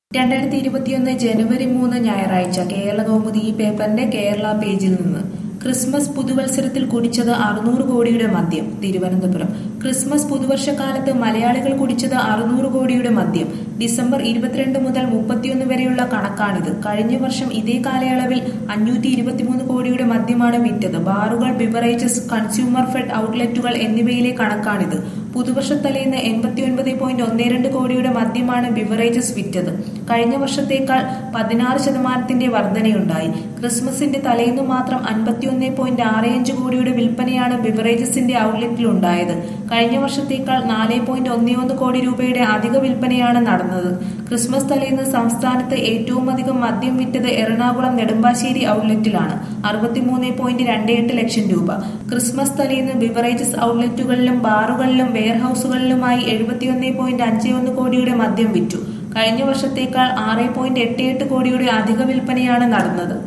രണ്ടായിരത്തി ഇരുപത്തിയൊന്ന് ജനുവരി മൂന്ന് ഞായറാഴ്ച കേരള കൗമുദി ഈ പേപ്പറിന്റെ കേരള പേജിൽ നിന്ന് ക്രിസ്മസ് പുതുവത്സരത്തിൽ കുടിച്ചത് അറുന്നൂറ് കോടിയുടെ മദ്യം തിരുവനന്തപുരം ക്രിസ്മസ് പുതുവർഷക്കാലത്ത് മലയാളികൾ കുടിച്ചത് അറുന്നൂറ് കോടിയുടെ മദ്യം ഡിസംബർ ഇരുപത്തിരണ്ട് മുതൽ മുപ്പത്തിയൊന്ന് വരെയുള്ള കണക്കാണിത് കഴിഞ്ഞ വർഷം ഇതേ കാലയളവിൽ അഞ്ഞൂറ്റി ഇരുപത്തിമൂന്ന് കോടിയുടെ മദ്യമാണ് വിറ്റത് ബാറുകൾ ബിവറേജസ് കൺസ്യൂമർ ഫെഡ് ഔട്ട്ലെറ്റുകൾ എന്നിവയിലെ കണക്കാണിത് പുതുവർഷത്തലേന്ന് എൺപത്തിയൊൻപത് പോയിന്റ് ഒന്ന് രണ്ട് കോടിയുടെ മദ്യമാണ് ബിവറേജസ് വിറ്റത് കഴിഞ്ഞ വർഷത്തേക്കാൾ പതിനാറ് ശതമാനത്തിന്റെ വർധനയുണ്ടായി ക്രിസ്മസിന്റെ തലേന്നു മാത്രം അൻപത്തിയൊന്ന് പോയിന്റ് ആറ് അഞ്ച് കോടിയുടെ വിൽപ്പനയാണ് ബിവറേജസിന്റെ ഔട്ട്ലെറ്റിലുണ്ടായത് കഴിഞ്ഞ വർഷത്തേക്കാൾ നാല് പോയിന്റ് ഒന്ന് ഒന്ന് കോടി രൂപയുടെ അധിക വിൽപ്പനയാണ് നടന്നത് ക്രിസ്മസ് തലേന്ന് സംസ്ഥാനത്ത് ഏറ്റവും അധികം മദ്യം വിറ്റത് എറണാകുളം നെടുമ്പാശ്ശേരി ഔട്ട്ലെറ്റിലാണ് അറുപത്തിമൂന്ന് പോയിന്റ് രണ്ട് എട്ട് ലക്ഷം രൂപ ക്രിസ്മസ് തലേന്ന് ബിവറേജസ് ഔട്ട്ലെറ്റുകളിലും ബാറുകളിലും വെയർഹൌസുകളിലുമായി എഴുപത്തിയൊന്ന് പോയിന്റ് അഞ്ച് ഒന്ന് കോടിയുടെ മദ്യം വിറ്റു കഴിഞ്ഞ വർഷത്തേക്കാൾ ആറ് പോയിന്റ് എട്ട് എട്ട് കോടിയുടെ അധിക വിൽപ്പനയാണ് നടന്നത്